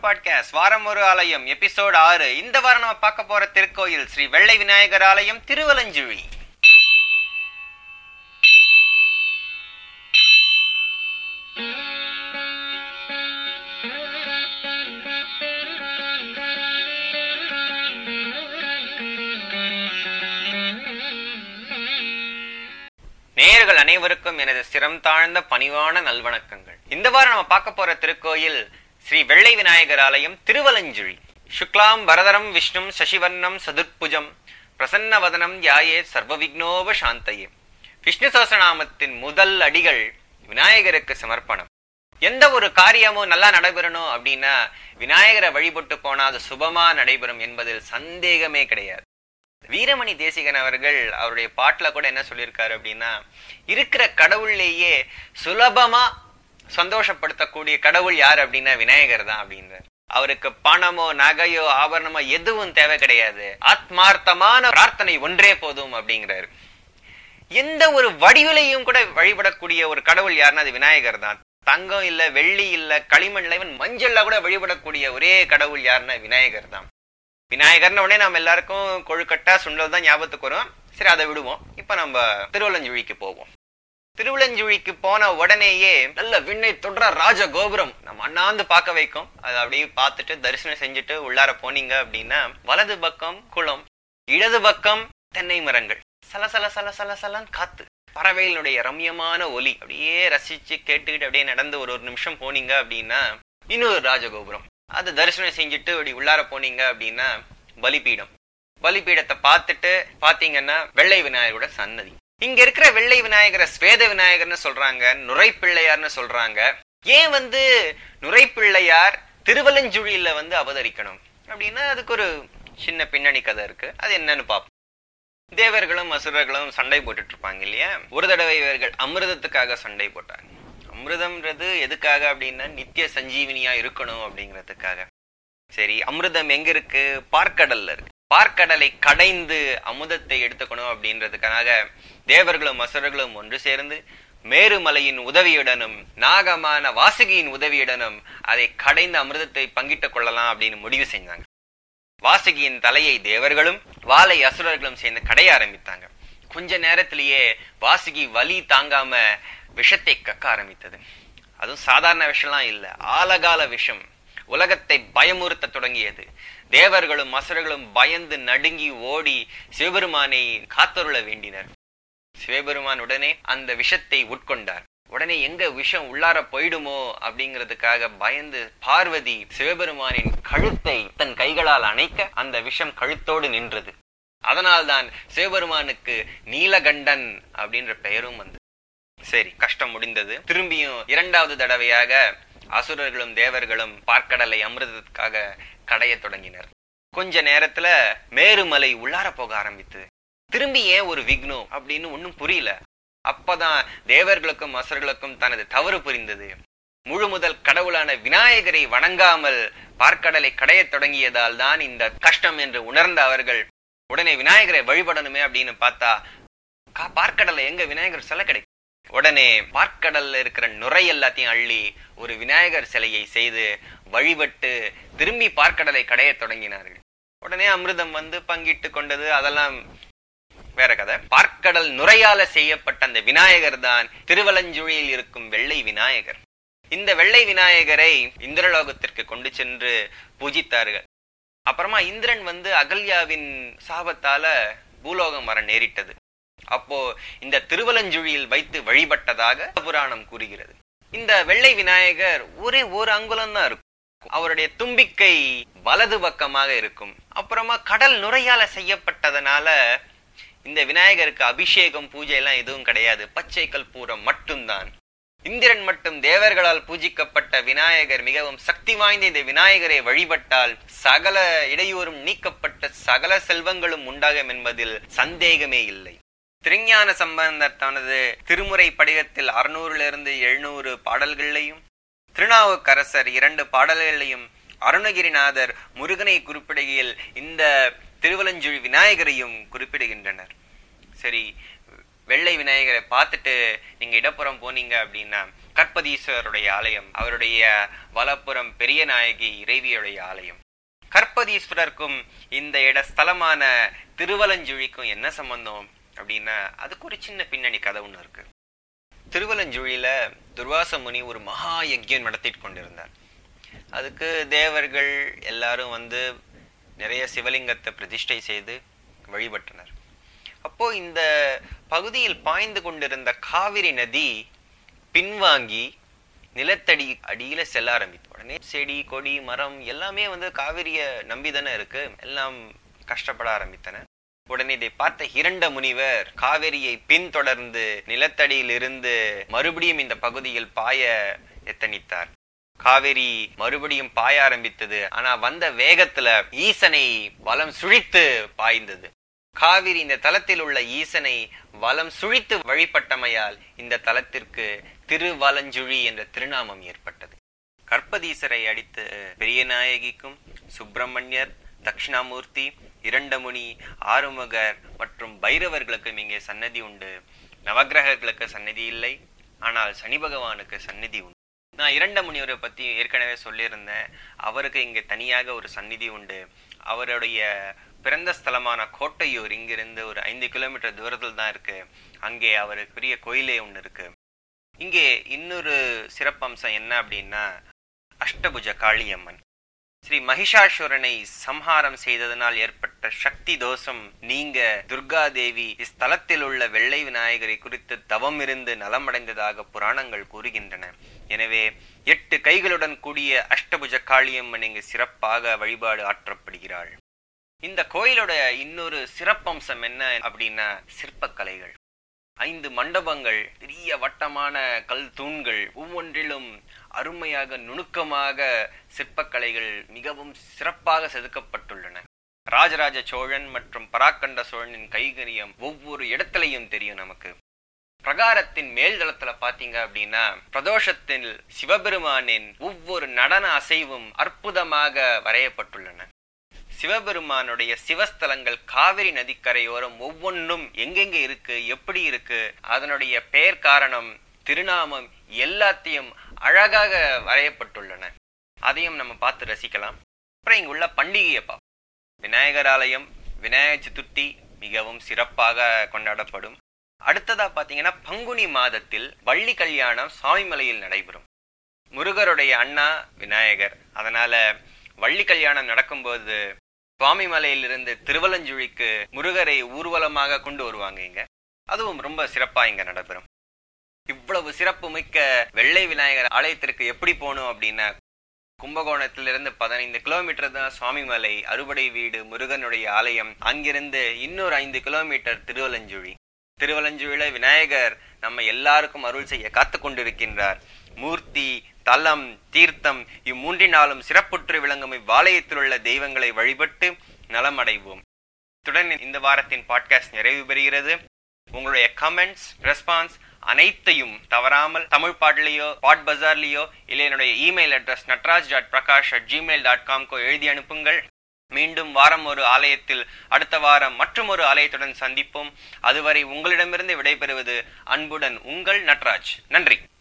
podcast வாரம் ஒரு ஆலயம் எபிசோட் ஆறு இந்த வாரம் நம்ம பார்க்க போற திருக்கோயில் ஸ்ரீ வெள்ளை விநாயகர் ஆலயம் திருவலஞ்சுழி நேயர்கள் அனைவருக்கும் எனது சிரம் தாழ்ந்த பணிவான நல்வணக்கங்கள் இந்த வாரம் நம்ம பார்க்க போற திருக்கோயில் ஸ்ரீ வெள்ளை விநாயகர் ஆலயம் திருவலஞ்சுழி சுக்லாம் வரதரம் விஷ்ணும் சசிவர்ணம் சதுர்புஜம் பிரசன்னவதனம் யாயே சர்வவிக்னோப சாந்தையே விஷ்ணு சஹஸ்ரநாமத்தின் முதல் அடிகள் விநாயகருக்கு சமர்ப்பணம் எந்த ஒரு காரியமும் நல்லா நடைபெறணும் அப்படின்னா விநாயகரை வழிபட்டு போனா அது சுபமா நடைபெறும் என்பதில் சந்தேகமே கிடையாது வீரமணி தேசிகன் அவர்கள் அவருடைய பாட்டுல கூட என்ன சொல்லியிருக்காரு அப்படின்னா இருக்கிற கடவுள்லேயே சுலபமா சந்தோஷப்படுத்தக்கூடிய கடவுள் யார் அப்படின்னா விநாயகர் தான் அப்படின்றார் அவருக்கு பணமோ நகையோ ஆபரணமோ எதுவும் தேவை கிடையாது ஆத்மார்த்தமான பிரார்த்தனை ஒன்றே போதும் அப்படிங்கிறாரு எந்த ஒரு வடிவிலையும் கூட வழிபடக்கூடிய ஒரு கடவுள் யாருன்னா அது விநாயகர் தான் தங்கம் இல்ல வெள்ளி இல்ல களிமண் இல்ல இவன் மஞ்சள்ல கூட வழிபடக்கூடிய ஒரே கடவுள் யாருன்னா விநாயகர் தான் விநாயகர்னு உடனே நம்ம எல்லாருக்கும் கொழுக்கட்டை சுண்டல் தான் ஞாபகத்துக்கு வரும் சரி அதை விடுவோம் இப்ப நம்ம திருவள்ளஞ்சுழிக்கு போவோம் திருவிழஞ்சுழிக்கு போன உடனேயே நல்ல விண்ணை தொடர ராஜ கோபுரம் நம்ம அண்ணாந்து பார்க்க வைக்கும் அதை அப்படியே பார்த்துட்டு தரிசனம் செஞ்சுட்டு உள்ளார போனீங்க அப்படின்னா வலது பக்கம் குளம் இடது பக்கம் தென்னை மரங்கள் சல சல சல சல சலன்னு காத்து பறவைகளுடைய ரம்யமான ஒலி அப்படியே ரசிச்சு கேட்டுக்கிட்டு அப்படியே நடந்து ஒரு ஒரு நிமிஷம் போனீங்க அப்படின்னா இன்னொரு ராஜகோபுரம் அது தரிசனம் செஞ்சுட்டு அப்படி உள்ளார போனீங்க அப்படின்னா பலிபீடம் பலிபீடத்தை பார்த்துட்டு பாத்தீங்கன்னா வெள்ளை விநாயகரோட சன்னதி இங்க இருக்கிற வெள்ளை விநாயகரை ஸ்வேத விநாயகர்னு சொல்றாங்க நுரை பிள்ளையார்னு சொல்றாங்க ஏன் வந்து நுரை பிள்ளையார் திருவலஞ்சுழியில வந்து அவதரிக்கணும் அப்படின்னா அதுக்கு ஒரு சின்ன பின்னணி கதை இருக்கு அது என்னன்னு பார்ப்போம் தேவர்களும் அசுரர்களும் சண்டை போட்டுட்டு இருப்பாங்க இல்லையா ஒரு தடவை இவர்கள் அமிர்தத்துக்காக சண்டை போட்டாங்க அமிர்தம்ன்றது எதுக்காக அப்படின்னா நித்திய சஞ்சீவினியா இருக்கணும் அப்படிங்கிறதுக்காக சரி அமிர்தம் எங்க இருக்கு பார்க்கடல்ல இருக்கு பார்க்கடலை கடைந்து அமுதத்தை எடுத்துக்கணும் அப்படின்றதுக்காக தேவர்களும் அசுரர்களும் ஒன்று சேர்ந்து மேருமலையின் உதவியுடனும் நாகமான வாசுகியின் உதவியுடனும் அதை கடைந்த அமிர்தத்தை பங்கிட்டுக் கொள்ளலாம் அப்படின்னு முடிவு செஞ்சாங்க வாசுகியின் தலையை தேவர்களும் வாளை அசுரர்களும் சேர்ந்து கடைய ஆரம்பித்தாங்க கொஞ்ச நேரத்திலேயே வாசுகி வலி தாங்காம விஷத்தை கக்க ஆரம்பித்தது அதுவும் சாதாரண விஷம்லாம் இல்ல ஆலகால விஷம் உலகத்தை பயமுறுத்த தொடங்கியது தேவர்களும் அசுரர்களும் பயந்து நடுங்கி ஓடி சிவபெருமானை காத்தருள வேண்டினர் சிவபெருமான் உடனே அந்த விஷத்தை உட்கொண்டார் உடனே எங்க விஷம் உள்ளார போயிடுமோ அப்படிங்கிறதுக்காக பயந்து பார்வதி சிவபெருமானின் கழுத்தை தன் கைகளால் அணைக்க அந்த விஷம் கழுத்தோடு நின்றது அதனால்தான் சிவபெருமானுக்கு நீலகண்டன் அப்படின்ற பெயரும் வந்து சரி கஷ்டம் முடிந்தது திரும்பியும் இரண்டாவது தடவையாக அசுரர்களும் தேவர்களும் பார்க்கடலை அமிர்தத்துக்காக கடைய தொடங்கினர் கொஞ்ச நேரத்துல மேருமலை உள்ளார போக ஆரம்பித்தது திரும்பி ஏன் ஒரு விக்னம் அப்படின்னு ஒன்னும் புரியல அப்பதான் தேவர்களுக்கும் அசுரர்களுக்கும் தனது தவறு புரிந்தது முழு முதல் கடவுளான விநாயகரை வணங்காமல் பார்க்கடலை கடையத் தொடங்கியதால் தான் இந்த கஷ்டம் என்று உணர்ந்த அவர்கள் உடனே விநாயகரை வழிபடணுமே அப்படின்னு பார்த்தா பார்க்கடலை எங்க விநாயகர் சிலை கிடைக்கும் உடனே பார்க்கடல்ல இருக்கிற நுரை எல்லாத்தையும் அள்ளி ஒரு விநாயகர் சிலையை செய்து வழிபட்டு திரும்பி பார்க்கடலை கடைய தொடங்கினார்கள் உடனே அமிர்தம் வந்து பங்கிட்டு கொண்டது அதெல்லாம் வேற கதை பார்க்கடல் நுரையால செய்யப்பட்ட அந்த விநாயகர் தான் திருவலஞ்சுழியில் இருக்கும் வெள்ளை விநாயகர் இந்த வெள்ளை விநாயகரை இந்திரலோகத்திற்கு கொண்டு சென்று பூஜித்தார்கள் அப்புறமா இந்திரன் வந்து அகல்யாவின் சாபத்தால பூலோகம் வர நேரிட்டது அப்போ இந்த திருவலஞ்சுழியில் வைத்து வழிபட்டதாக புராணம் கூறுகிறது இந்த வெள்ளை விநாயகர் ஒரே ஒரு அங்குலம் தான் இருக்கும் அவருடைய தும்பிக்கை வலது பக்கமாக இருக்கும் அப்புறமா கடல் நுரையால செய்யப்பட்டதனால இந்த விநாயகருக்கு அபிஷேகம் பூஜை எல்லாம் எதுவும் கிடையாது பச்சை கற்பூரம் மட்டும்தான் இந்திரன் மட்டும் தேவர்களால் பூஜிக்கப்பட்ட விநாயகர் மிகவும் சக்தி வாய்ந்த இந்த விநாயகரை வழிபட்டால் சகல இடையூறும் நீக்கப்பட்ட சகல செல்வங்களும் உண்டாகும் என்பதில் சந்தேகமே இல்லை திருஞான சம்பந்தர் தனது திருமுறை படிகத்தில் அறுநூறுல இருந்து எழுநூறு பாடல்களையும் திருநாவுக்கரசர் இரண்டு பாடல்களையும் அருணகிரிநாதர் முருகனை குறிப்பிடுகையில் இந்த திருவலஞ்சுழி விநாயகரையும் குறிப்பிடுகின்றனர் சரி வெள்ளை விநாயகரை பார்த்துட்டு நீங்க இடப்புறம் போனீங்க அப்படின்னா கற்பதீஸ்வரருடைய ஆலயம் அவருடைய வலப்புறம் பெரிய நாயகி இறைவியுடைய ஆலயம் கற்பதீஸ்வரருக்கும் இந்த இட ஸ்தலமான திருவலஞ்சுழிக்கும் என்ன சம்பந்தம் அப்படின்னா அதுக்கு ஒரு சின்ன பின்னணி கதை ஒன்று இருக்கு திருவலஞ்சுழியில துர்வாச முனி ஒரு மகா யஜ்யம் நடத்திட்டு கொண்டிருந்தார் அதுக்கு தேவர்கள் எல்லாரும் வந்து நிறைய சிவலிங்கத்தை பிரதிஷ்டை செய்து வழிபட்டனர் அப்போ இந்த பகுதியில் பாய்ந்து கொண்டிருந்த காவிரி நதி பின்வாங்கி நிலத்தடி அடியில செல்ல ஆரம்பித்து உடனே செடி கொடி மரம் எல்லாமே வந்து காவிரிய நம்பிதானே இருக்கு எல்லாம் கஷ்டப்பட ஆரம்பித்தன உடனே இதை பார்த்த இரண்ட முனிவர் காவிரியை பின்தொடர்ந்து நிலத்தடியில் இருந்து மறுபடியும் இந்த பகுதியில் பாய எத்தனித்தார் காவிரி மறுபடியும் பாய ஆரம்பித்தது ஆனா வந்த வேகத்துல ஈசனை வலம் சுழித்து பாய்ந்தது காவிரி இந்த தலத்தில் உள்ள ஈசனை வலம் சுழித்து வழிபட்டமையால் இந்த தலத்திற்கு திருவலஞ்சுழி என்ற திருநாமம் ஏற்பட்டது கற்பதீசரை அடித்து பெரியநாயகிக்கும் சுப்பிரமணியர் தட்சிணாமூர்த்தி இரண்டமுனி ஆறுமுகர் மற்றும் பைரவர்களுக்கும் இங்கே சன்னதி உண்டு நவகிரகங்களுக்கு சன்னதி இல்லை ஆனால் சனி பகவானுக்கு சந்நிதி உண்டு நான் இரண்ட முனிவரை பத்தி ஏற்கனவே சொல்லியிருந்தேன் அவருக்கு இங்க தனியாக ஒரு சந்நிதி உண்டு அவருடைய பிறந்த ஸ்தலமான கோட்டையூர் இங்கிருந்து ஒரு ஐந்து கிலோமீட்டர் தூரத்தில் தான் இருக்கு அங்கே அவருக்கு பெரிய கோயிலே ஒன்று இருக்கு இங்கே இன்னொரு சிறப்பம்சம் என்ன அப்படின்னா அஷ்டபுஜ காளியம்மன் ஸ்ரீ மகிஷாசுரனை சம்ஹாரம் செய்ததனால் ஏற்பட்ட சக்தி தோஷம் நீங்க துர்கா தேவி இஸ்தலத்தில் உள்ள வெள்ளை விநாயகரை குறித்து தவம் இருந்து நலமடைந்ததாக புராணங்கள் கூறுகின்றன எனவே எட்டு கைகளுடன் கூடிய அஷ்டபுஜ காளியம்மன் இங்கு சிறப்பாக வழிபாடு ஆற்றப்படுகிறாள் இந்த கோயிலோட இன்னொரு சிறப்பம்சம் என்ன அப்படின்னா சிற்பக்கலைகள் ஐந்து மண்டபங்கள் பெரிய வட்டமான கல் தூண்கள் ஒவ்வொன்றிலும் அருமையாக நுணுக்கமாக சிற்பக்கலைகள் மிகவும் சிறப்பாக செதுக்கப்பட்டுள்ளன ராஜராஜ சோழன் மற்றும் பராக்கண்ட சோழனின் கைகரியம் ஒவ்வொரு இடத்துலையும் தெரியும் நமக்கு பிரகாரத்தின் மேல் தளத்துல பாத்தீங்க அப்படின்னா பிரதோஷத்தில் சிவபெருமானின் ஒவ்வொரு நடன அசைவும் அற்புதமாக வரையப்பட்டுள்ளன சிவபெருமானுடைய சிவஸ்தலங்கள் காவிரி நதிக்கரையோரம் ஒவ்வொன்றும் எங்கெங்க இருக்கு எப்படி இருக்கு அதனுடைய பெயர் காரணம் திருநாமம் எல்லாத்தையும் அழகாக வரையப்பட்டுள்ளன அதையும் நம்ம பார்த்து ரசிக்கலாம் அப்புறம் இங்குள்ள பண்டிகையை பார்ப்போம் விநாயகர் ஆலயம் விநாயகர் சதுர்த்தி மிகவும் சிறப்பாக கொண்டாடப்படும் அடுத்ததா பாத்தீங்கன்னா பங்குனி மாதத்தில் வள்ளி கல்யாணம் சுவாமிமலையில் நடைபெறும் முருகருடைய அண்ணா விநாயகர் அதனால வள்ளி கல்யாணம் நடக்கும்போது சுவாமிமலையிலிருந்து திருவலஞ்சுழிக்கு முருகரை ஊர்வலமாக கொண்டு வருவாங்க இங்க அதுவும் ரொம்ப சிறப்பா இங்க நடைபெறும் இவ்வளவு சிறப்பு மிக்க வெள்ளை விநாயகர் ஆலயத்திற்கு எப்படி போகணும் அப்படின்னா கும்பகோணத்திலிருந்து பதினைந்து கிலோமீட்டர் தான் சுவாமிமலை அறுபடை வீடு முருகனுடைய ஆலயம் அங்கிருந்து இன்னொரு ஐந்து கிலோமீட்டர் திருவலஞ்சுழி திருவலஞ்சுழில விநாயகர் நம்ம எல்லாருக்கும் அருள் செய்ய காத்து கொண்டிருக்கின்றார் மூர்த்தி தலம் தீர்த்தம் இம்மூன்றினாலும் சிறப்புற்று விளங்கும் இவ்வாலயத்தில் உள்ள தெய்வங்களை வழிபட்டு நலம் அடைவோம் இத்துடன் இந்த வாரத்தின் பாட்காஸ்ட் நிறைவு பெறுகிறது உங்களுடைய கமெண்ட்ஸ் ரெஸ்பான்ஸ் அனைத்தையும் தவறாமல் தமிழ் பாட்லேயோ பாட் பஜார்லேயோ இல்லை என்னுடைய email address Natraj dot Prakash at Gmail dot காம்கோ எழுதி அனுப்புங்கள் மீண்டும் வாரம் ஒரு ஆலயத்தில் அடுத்த வாரம் மற்றும் ஒரு ஆலயத்துடன் சந்திப்போம் அதுவரை உங்களிடமிருந்து விடைபெறுவது அன்புடன் உங்கள் நட்ராஜ் நன்றி